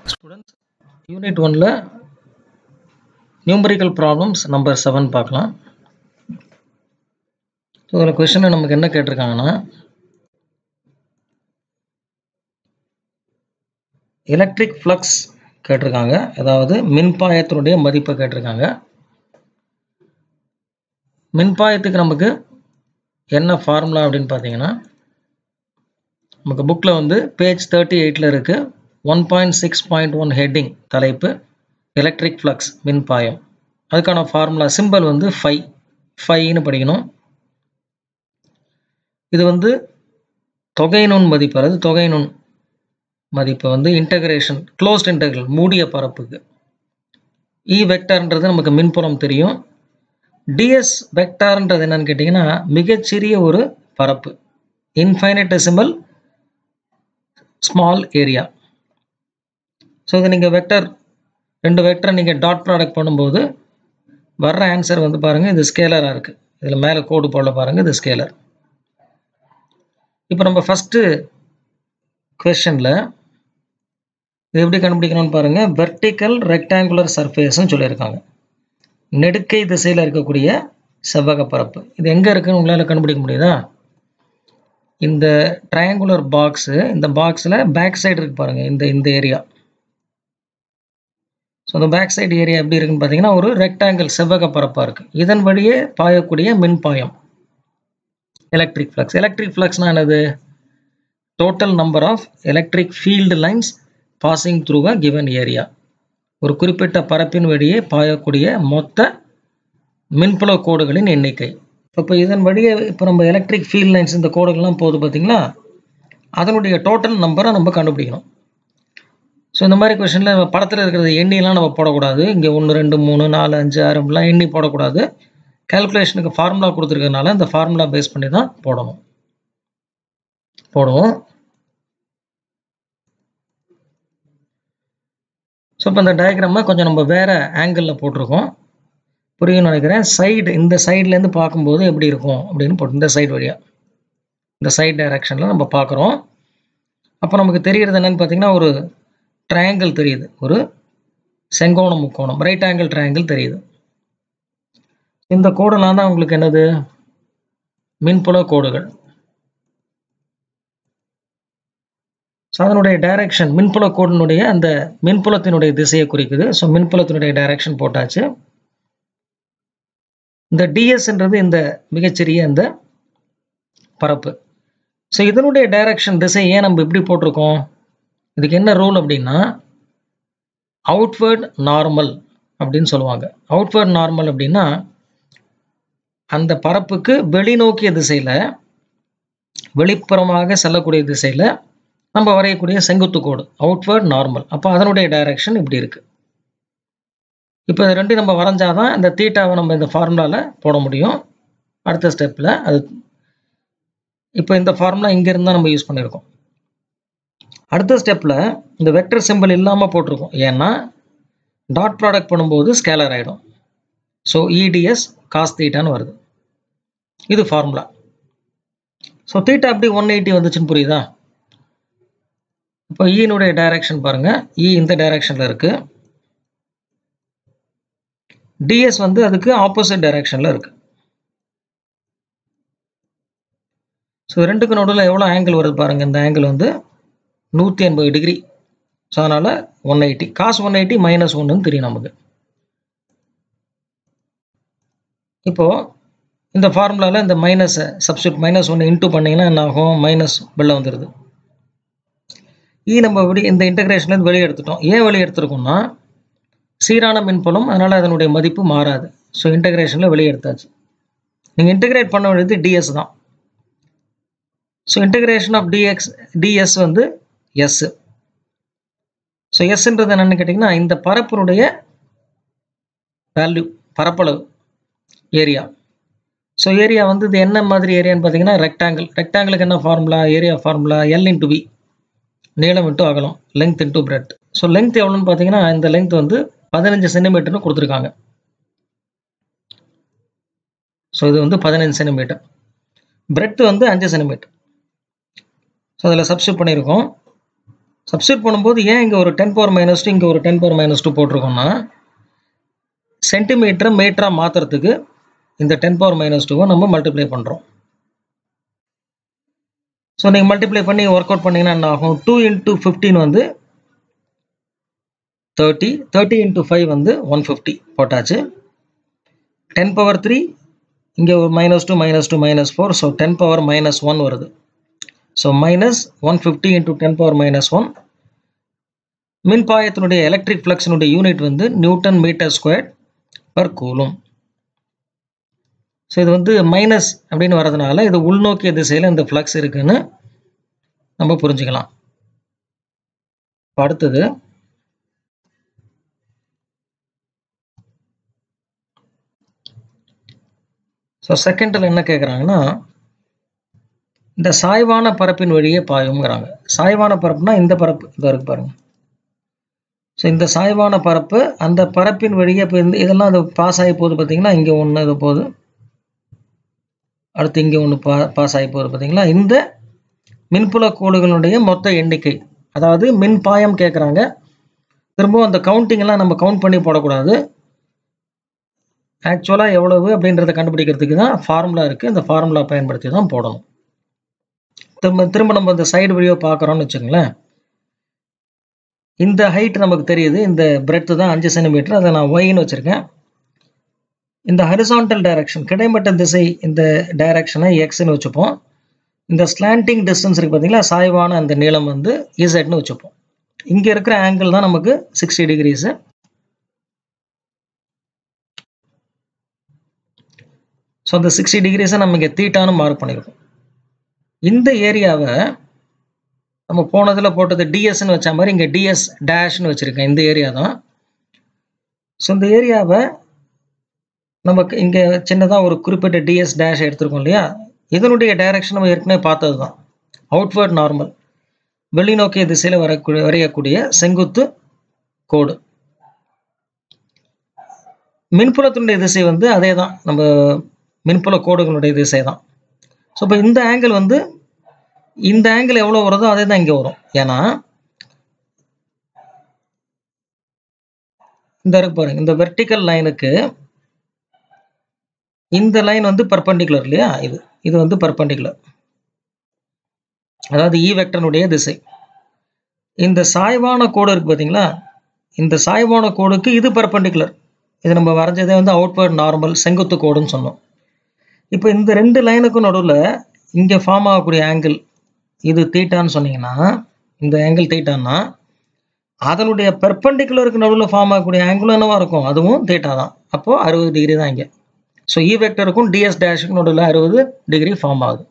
students unit ஒன்ல numerical problems number seven பார்க்கலாம் so இதில் கொஷனில் நமக்கு என்ன கேட்டிருக்காங்கன்னா எலக்ட்ரிக் ஃப்ளக்ஸ் கேட்டிருக்காங்க அதாவது மின்பாயத்தினுடைய மதிப்பை கேட்டிருக்காங்க மின்பாயத்துக்கு நமக்கு என்ன ஃபார்முலா அப்படின்னு பார்த்தீங்கன்னா நமக்கு புக்கில் வந்து பேஜ் தேர்ட்டி எயிட்டில் இருக்குது one point six point one heading தலைப்பு எலக்ட்ரிக் ஃப்ளக்ஸ் மின்பாயம் அதுக்கான ஃபார்முலா சிம்பிள் வந்து ஃபைவ் ஃபைவ்னு படிக்கணும் இது வந்து தொகை நுண் மதிப்பு அதாவது தொகை நுண் மதிப்பு வந்து இன்டகிரேஷன் க்ளோஸ்ட் இன்டகிரல் மூடிய பரப்புக்கு இ வெக்டார்ன்றது நமக்கு மின்புலம் தெரியும் டிஎஸ் வெக்டார்ன்றது என்னன்னு கேட்டிங்கன்னா மிகச்சிறிய ஒரு பரப்பு இன்ஃபைனட்டெசிமல் ஸ்மால் ஏரியா ஸோ இது நீங்கள் வெக்டர் ரெண்டு வெக்டரை நீங்கள் டாட் ப்ராடக்ட் பண்ணும்போது வர்ற ஆன்சர் வந்து பாருங்கள் இது ஸ்கேலராக இருக்குது இதில் மேலே கோடு போட பாருங்கள் இது ஸ்கேலர் இப்போ நம்ம ஃபஸ்ட்டு கொஷனில் இது எப்படி கண்டுபிடிக்கணும்னு பாருங்கள் வெர்டிக்கல் ரெக்டாங்குலர் சர்ஃபேஸ்னு சொல்லியிருக்காங்க நெடுக்கை திசையில் இருக்கக்கூடிய செவ்வக பரப்பு இது எங்கே இருக்குன்னு உங்களால் கண்டுபிடிக்க முடியுதா இந்த ட்ரையாங்குலர் பாக்ஸு இந்த பாக்ஸில் பேக் சைடு இருக்கு பாருங்கள் இந்த இந்த ஏரியா ஸோ அந்த பேக் சைடு ஏரியா எப்படி இருக்குன்னு பார்த்தீங்கன்னா ஒரு ரெக்டாங்கிள் செவ்வக பரப்பாக இருக்குது இதன் வழியே பாயக்கூடிய மின்பாயம் எலக்ட்ரிக் ஃப்ளக்ஸ் எலக்ட்ரிக் ஃப்ளக்ஸ்னால் என்னது total number of electric field lines passing through a given area ஒரு குறிப்பிட்ட பரப்பின் வழியே பாயக்கூடிய மொத்த மின்புல கோடுகளின் எண்ணிக்கை இப்போ இதன் வழியே இப்போ நம்ம எலக்ட்ரிக் ஃபீல்ட் லைன்ஸ் இந்த கோடுகள்லாம் போகுது பார்த்தீங்களா அதனுடைய டோட்டல் நம்பரை நம்ம கண்டுபிடிக்கணும் ஸோ இந்த மாதிரி கொஷனில் படத்தில் இருக்கிறது எண்ணிலாம் நம்ம போடக்கூடாது இங்கே ஒன்று ரெண்டு மூணு நாலு அஞ்சு ஆறுலாம் எண்ணி போடக்கூடாது கேல்குலேஷனுக்கு ஃபார்முலா கொடுத்துருக்கறனால இந்த ஃபார்முலா பேஸ் பண்ணி தான் போடணும் போடுவோம் ஸோ இப்போ இந்த டயக்ராமை கொஞ்சம் நம்ம வேறு ஆங்கிளில் போட்டிருக்கோம் புரியும்னு நினைக்கிறேன் சைடு இந்த சைட்லேருந்து பார்க்கும்போது எப்படி இருக்கும் அப்படின்னு போட்டு இந்த சைடு வழியாக இந்த சைட் டைரக்ஷனில் நம்ம பார்க்குறோம் அப்போ நமக்கு தெரிகிறது என்னென்னு பார்த்தீங்கன்னா ஒரு ட்ரையாங்கிள் தெரியுது ஒரு செங்கோணம் முக்கோணம் ரைட் ஆங்கிள் ட்ரையாங்கிள் தெரியுது இந்த கோடெல்லாம் தான் உங்களுக்கு என்னது மின்புல கோடுகள் ஸோ அதனுடைய டைரக்ஷன் மின்புல கோடினுடைய அந்த மின்புலத்தினுடைய திசையை குறிக்குது ஸோ மின்புலத்தினுடைய டைரக்ஷன் போட்டாச்சு இந்த டிஎஸ்ன்றது இந்த மிகச்சிறிய இந்த பரப்பு ஸோ இதனுடைய டைரக்ஷன் திசை ஏன் நம்ம இப்படி போட்டிருக்கோம் இதுக்கு என்ன ரூல் அப்படின்னா அவுட்வேர்ட் நார்மல் அப்படின்னு சொல்லுவாங்க அவுட்வேர்ட் நார்மல் அப்படின்னா அந்த பரப்புக்கு வெளிநோக்கிய திசையில் வெளிப்புறமாக செல்லக்கூடிய திசையில் நம்ம வரையக்கூடிய செங்குத்து கோடு அவுட்வேர்ட் நார்மல் அப்போ அதனுடைய டைரக்ஷன் இப்படி இருக்குது இப்போ இது ரெண்டையும் நம்ம வரைஞ்சாதான் இந்த தீட்டாவை நம்ம இந்த ஃபார்முலாவில் போட முடியும் அடுத்த ஸ்டெப்பில் அது இப்போ இந்த ஃபார்முலா இங்கேருந்து தான் நம்ம யூஸ் பண்ணியிருக்கோம் அடுத்த ஸ்டெப்பில் இந்த வெக்டர் சிம்பிள் இல்லாமல் போட்டிருக்கோம் ஏன்னா டாட் ப்ராடக்ட் பண்ணும்போது ஸ்கேலர் ஆகிடும் ஸோ இடிஎஸ் காஸ் தீட்டான்னு வருது இது ஃபார்முலா ஸோ தீட்டா அப்படி ஒன் எயிட்டி வந்துச்சுன்னு புரியுதா இப்போ ஈனுடைய டைரக்ஷன் பாருங்கள் இ இந்த டைரக்ஷனில் இருக்குது டிஎஸ் வந்து அதுக்கு ஆப்போசிட் டைரக்ஷனில் இருக்குது ஸோ ரெண்டுக்கு நடுவில் எவ்வளோ ஆங்கிள் வருது பாருங்கள் இந்த ஆங்கிள் வந்து நூற்றி எண்பது டிகிரி ஸோ அதனால் one eighty cos one eighty minus ஒன்றுன்னு தெரியும் நமக்கு இப்போது இந்த ஃபார்முலாவில் இந்த மைனஸை சப்ஸ்டியூட் மைனஸ் ஒன்று இன்ட்டு பண்ணிங்கன்னா என்ன ஆகும் மைனஸ் வெளில வந்துடுது இ நம்ம வெளி இந்த இன்டகிரேஷன்லேருந்து வெளியே எடுத்துட்டோம் ஏன் வெளியே எடுத்துருக்கோம்னா சீரான மின்புலம் அதனால் அதனுடைய மதிப்பு மாறாது ஸோ இன்டகிரேஷனில் வெளியே எடுத்தாச்சு நீங்கள் இன்டகிரேட் பண்ண வேண்டியது டிஎஸ் தான் so integration of d x d S வந்து எஸ் ஸோ எஸ்ன்றது என்னென்னு கேட்டிங்கன்னா இந்த பரப்பினுடைய வேல்யூ பரப்பளவு ஏரியா ஸோ ஏரியா வந்து இது என்ன மாதிரி ஏரியான்னு பார்த்தீங்கன்னா ரெக்டாங்கிள் ரெக்டாங்கிளுக்கு என்ன formula area formula L into B நீளம் இன்ட்டு அகலம் length into breadth so length எவ்வளோன்னு பார்த்தீங்கன்னா இந்த லென்த் வந்து பதினஞ்சு சென்டிமீட்டர்னு கொடுத்துருக்காங்க ஸோ இது வந்து பதினஞ்சு சென்டிமீட்டர் பிரெட் வந்து அஞ்சு சென்டிமீட்டர் ஸோ அதில் சப்ஸ்டியூட் பண்ணியிருக்கோம் சப்ஸ்டியூட் பண்ணும்போது ஏன் இங்கே ஒரு டென் பவர் மைனஸ் டூ இங்கே ஒரு டென் பவர் மைனஸ் டூ போட்டிருக்கோம்னா சென்டிமீட்டரை மீட்டராக மாற்றுறதுக்கு இந்த டென் பவர் மைனஸ் டூவை நம்ம மல்டிப்ளை பண்ணுறோம் ஸோ நீங்கள் மல்டிப்ளை பண்ணி ஒர்க் அவுட் பண்ணிங்கன்னா என்ன ஆகும் டூ இன்ட்டு ஃபிஃப்டீன் வந்து தேர்ட்டி தேர்ட்டி இன்ட்டு ஃபைவ் வந்து ஒன் ஃபிஃப்டி போட்டாச்சு டென் பவர் த்ரீ இங்கே ஒரு minus two minus two minus four so ten power minus one வருது so minus one fifty into ten power minus one மின்பாயத்தினுடைய electric ஃப்ளக்ஸினுடைய unit வந்து newton metre square per coulomb so இது வந்து minus அப்படின்னு வர்றதுனால இது உள்நோக்கிய திசையில் இந்த ஃப்ளக்ஸ் இருக்குன்னு நம்ம புரிஞ்சுக்கலாம் இப்போ அடுத்தது ஸோ செகண்டில் என்ன கேட்குறாங்கன்னா இந்த சாய்வான பரப்பின் வழியே பாயுங்கிறாங்க சாய்வான பரப்புனா இந்த பரப்பு இதாக இருக்கு பாருங்க ஸோ இந்த சாய்வான பரப்பு அந்த பரப்பின் வழியே இப்போ இந்த இதெல்லாம் அது பாஸ் ஆகி போகுது பார்த்தீங்களா இங்கே ஒன்று இது போகுது அடுத்து இங்கே ஒன்று பா பாஸ் ஆகி போகுது பார்த்தீங்களா இந்த மின்புல கோடுகளுடைய மொத்த எண்ணிக்கை அதாவது மின் பாயம் கேட்குறாங்க திரும்பவும் அந்த கவுண்டிங் எல்லாம் நம்ம கவுண்ட் பண்ணி போடக்கூடாது ஆக்சுவலாக எவ்வளவு அப்படின்றத கண்டுபிடிக்கிறதுக்கு தான் ஃபார்முலா இருக்குது இந்த ஃபார்முலா பயன்படுத்தி தான் போடணும் திரும்ப திரும்ப நம்ம இந்த சைடு வழியோ பார்க்குறோம்னு வச்சுங்களேன் இந்த ஹைட் நமக்கு தெரியுது இந்த பிரெத்து தான் அஞ்சு சென்டிமீட்டர் அதை நான் ஒயின்னு வச்சுருக்கேன் இந்த ஹரிசான்டல் டைரக்ஷன் கிடைமட்ட திசை இந்த டைரக்ஷனை எக்ஸ்ன்னு வச்சுப்போம் இந்த ஸ்லாண்டிங் டிஸ்டன்ஸ் இருக்குது பார்த்தீங்களா சாய்வான அந்த நீளம் வந்து இசட்னு வச்சுப்போம் இங்கே இருக்கிற ஆங்கிள் தான் நமக்கு சிக்ஸ்டி டிகிரிஸு ஸோ அந்த சிக்ஸ்டி டிகிரிஸை நம்ம இங்கே தீட்டான்னு மார்க் பண்ணியிருக்கோம் இந்த ஏரியாவை நம்ம போனதில் போட்டது டிஎஸ்ன்னு வச்ச மாதிரி இங்கே டிஎஸ் டேஷ்னு வச்சுருக்கேன் இந்த ஏரியா தான் ஸோ இந்த ஏரியாவை நமக்கு இங்கே சின்னதாக ஒரு குறிப்பிட்ட டிஎஸ் டேஷ் எடுத்திருக்கோம் இல்லையா இதனுடைய டைரக்ஷன் நம்ம ஏற்கனவே பார்த்தது தான் அவுட்வர்ட் நார்மல் வெளிநோக்கிய திசையில் வரக்கூடிய வரையக்கூடிய செங்குத்து கோடு மின்புலத்தினுடைய திசை வந்து அதே தான் நம்ம மின்புல கோடுகளுடைய திசை தான் ஸோ இப்போ இந்த ஆங்கிள் வந்து இந்த ஆங்கிள் எவ்வளோ வருதோ அதே தான் இங்கே வரும் ஏன்னா இந்த இருக்கு பாருங்க இந்த வெர்டிக்கல் லைனுக்கு இந்த லைன் வந்து பர்பண்டிகுலர் இல்லையா இது இது வந்து பர்பண்டிகுலர் அதாவது இ வெக்டனுடைய திசை இந்த சாய்வான கோடு இருக்கு பார்த்தீங்களா இந்த சாய்வான கோடுக்கு இது பர்பண்டிகுலர் இது நம்ம வரைஞ்சதே வந்து அவுட்வர்ட் நார்மல் செங்குத்து கோடுன்னு சொன்னோம் இப்போ இந்த ரெண்டு லைனுக்கும் நடுவில் இங்கே ஃபார்ம் ஆகக்கூடிய ஆங்கிள் இது தீட்டான்னு சொன்னீங்கன்னா இந்த ஆங்கிள் தீட்டான்னா அதனுடைய பெர்பண்டிகுலருக்கு நடுவில் ஃபார்ம் ஆகக்கூடிய ஆங்கிளும் என்னவா இருக்கும் அதுவும் தீட்டா தான் அப்போது அறுபது டிகிரி தான் இங்கே ஸோ இ வெக்டருக்கும் டிஎஸ் டேஷுக்கும் நடுவில் அறுபது டிகிரி ஃபார்ம் ஆகுது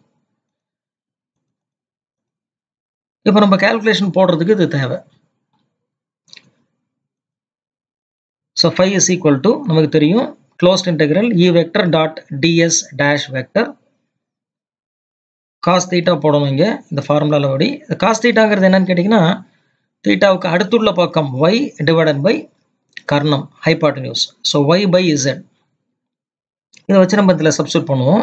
இப்போ நம்ம கேல்குலேஷன் போடுறதுக்கு இது தேவை so five is equal to நமக்கு தெரியும் closed integral E vector dot d S dash vector cos theta போடணும் இங்கே இந்த ஃபார்முலாவில் படி இந்த காஸ் தீட்டாங்கிறது என்னன்னு கேட்டிங்கன்னா தீட்டாவுக்கு அடுத்துள்ள பக்கம் ஒய் டிவைடட் பை கர்ணம் hypotenuse so Y by Z இதை வச்சு நம்ம இதில் சப்ஸ்டியூட் பண்ணுவோம்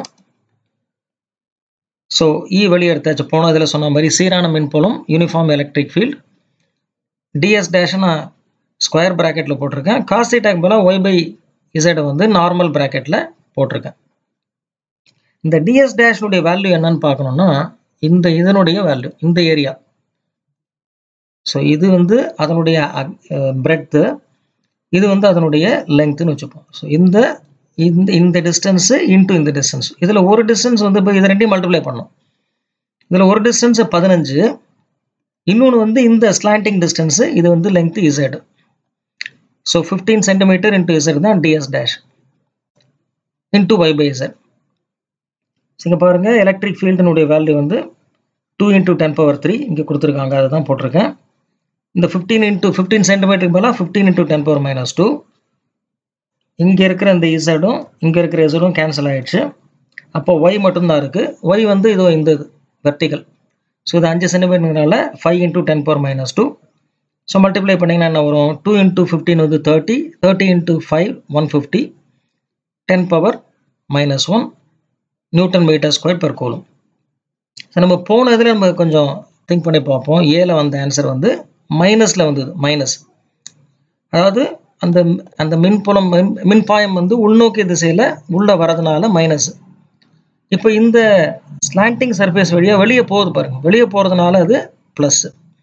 ஸோ இ வெளியே எடுத்தாச்சு போன இதில் சொன்ன மாதிரி சீரான மின்புலம் uniform electric field d S dash நான் ஸ்கொயர் ப்ராக்கெட்டில் போட்டிருக்கேன் காஸ் தீட்டாக்கு பதிலாக ஒய் பை இசடை வந்து நார்மல் ப்ராக்கெட்டில் போட்டிருக்கேன் இந்த டிஎஸ் டேஷனுடைய வேல்யூ என்னன்னு பார்க்கணும்னா இந்த இதனுடைய வேல்யூ இந்த ஏரியா ஸோ இது வந்து அதனுடைய பிரெட்த்து இது வந்து அதனுடைய லெங்க்த்துன்னு வச்சுப்போம் ஸோ இந்த இந்த இந்த டிஸ்டன்ஸு இன்ட்டு இந்த டிஸ்டன்ஸ் இதில் ஒரு டிஸ்டன்ஸ் வந்து இப்போ இது ரெண்டையும் மல்டிப்ளை பண்ணோம் இதில் ஒரு டிஸ்டன்ஸ் பதினஞ்சு இன்னொன்று வந்து இந்த ஸ்லாண்டிங் டிஸ்டன்ஸு இது வந்து length Z so fifteen centimetre into Z தான் d S dash into Y by Z இங்கே பாருங்கள் எலக்ட்ரிக் ஃபீல்டினுடைய வேல்யூ வந்து two into ten power three இங்கே கொடுத்துருக்காங்க அதை தான் போட்டிருக்கேன் இந்த ஃபிஃப்டீன் இன்ட்டு ஃபிஃப்டீன் சென்டிமீட்டருக்கு பதிலாக fifteen into ten power minus two இங்கே இருக்கிற இந்த இசடும் இங்கே இருக்கிற இசடும் கேன்சல் ஆகிடுச்சு அப்போ ஒய் மட்டும்தான் இருக்குது ஒய் வந்து இதோ இந்த இது வெர்டிக்கல் ஸோ இது அஞ்சு சென்டிமீட்டர்னால five into ten power minus two so multiply பண்ணிங்கன்னா என்ன வரும் டூ இன்ட்டு ஃபிஃப்டீன் வந்து thirty thirty into five one fifty ten power minus one newton metre square per coulomb so நம்ம போன இதில் நம்ம கொஞ்சம் திங்க் பண்ணி பார்ப்போம் ஏல வந்த ஆன்சர் வந்து மைனஸில் வந்தது மைனஸ் அதாவது அந்த அந்த மின்புலம் மின் மின்பாயம் வந்து உள்நோக்கிய திசையில் உள்ளே வரதுனால மைனஸ் இப்போ இந்த ஸ்லாண்டிங் சர்ஃபேஸ் வழியாக வெளியே போகுது பாருங்க வெளியே போகிறதுனால அது ப்ளஸ்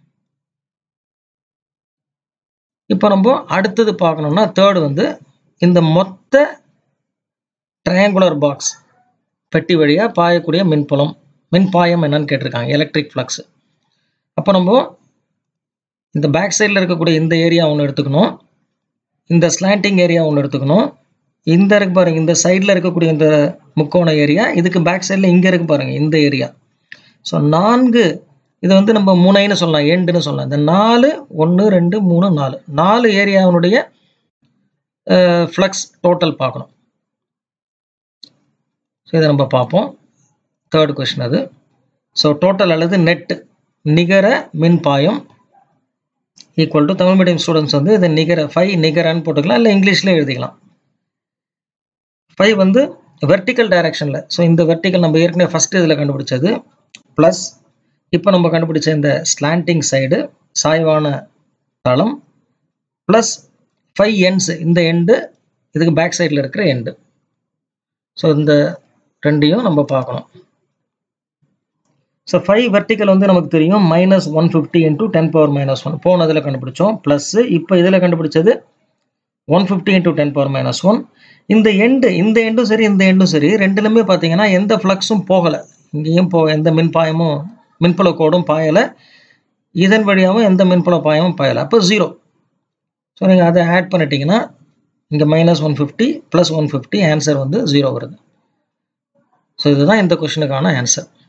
இப்போ நம்ம அடுத்தது பார்க்கணும்னா தேர்டு வந்து இந்த மொத்த ட்ரையாங்குலர் பாக்ஸ் பெட்டி வழியாக பாயக்கூடிய மின்புலம் மின்பாயம் என்னன்னு கேட்டிருக்காங்க எலக்ட்ரிக் ஃப்ளக்ஸ் அப்போ நம்ம இந்த பேக் சைடில் இருக்கக்கூடிய இந்த ஏரியா ஒன்று எடுத்துக்கணும் இந்த ஸ்லாண்டிங் ஏரியா ஒன்று எடுத்துக்கணும் இந்த இருக்கு பாருங்க இந்த சைடில் இருக்கக்கூடிய இந்த முக்கோண ஏரியா இதுக்கு பேக் சைடில் இங்கே இருக்கு பாருங்க இந்த ஏரியா ஸோ நான்கு இது வந்து நம்ம முனைன்னு சொல்லலாம் எண்டுன்னு சொல்லலாம் இந்த நாலு ஒன்று ரெண்டு மூணு நாலு நாலு ஏரியாவினுடைய ஃப்ளக்ஸ் டோட்டல் பார்க்கணும் ஸோ இதை நம்ம பார்ப்போம் தேர்ட் கொஷின் அது ஸோ டோட்டல் அல்லது நெட் நிகர மின்பாயம் equal to Tamil medium students வந்து இதை நிகர ஃபைவ் நிகரன்னு போட்டுக்கலாம் இல்லை இங்கிலீஷ்லேயே எழுதிக்கலாம் ஃபைவ் வந்து வெர்டிக்கல் டைரக்ஷனில் ஸோ இந்த வெர்டிக்கல் நம்ம ஏற்கனவே ஃபஸ்ட்டு இதில் கண்டுபிடிச்சது ப்ளஸ் இப்போ நம்ம கண்டுபிடிச்ச இந்த ஸ்லாண்டிங் சைடு சாய்வான தளம் ப்ளஸ் ஃபைவ் எண்ட்ஸ் இந்த எண்டு இதுக்கு பேக் சைடில் இருக்கிற எண்டு ஸோ இந்த ரெண்டையும் நம்ம பார்க்கணும் ஸோ ஃபைவ் வெர்டிக்கல் வந்து நமக்கு தெரியும் minus one fifty into ten power minus one போனதில் கண்டுபிடிச்சோம் ப்ளஸ் இப்போ இதில் கண்டுபிடிச்சது one fifty into ten power minus one இந்த எண்டு இந்த எண்டும் சரி இந்த எண்டும் சரி ரெண்டுலுமே பார்த்தீங்கன்னா எந்த ஃப்ளக்ஸும் போகலை இங்கேயும் போ எந்த மின்பாயமும் மின்புல கோடும் பாயலை இதன் வழியாகவும் எந்த மின்புல பாயமும் பாயலை அப்போ ஜீரோ ஸோ நீங்கள் அதை ஆட் பண்ணிட்டீங்கன்னா இங்கே minus one fifty plus one fifty answer வந்து ஜீரோ வருது ஸோ இதுதான் இந்த கொஷினுக்கான ஆன்சர்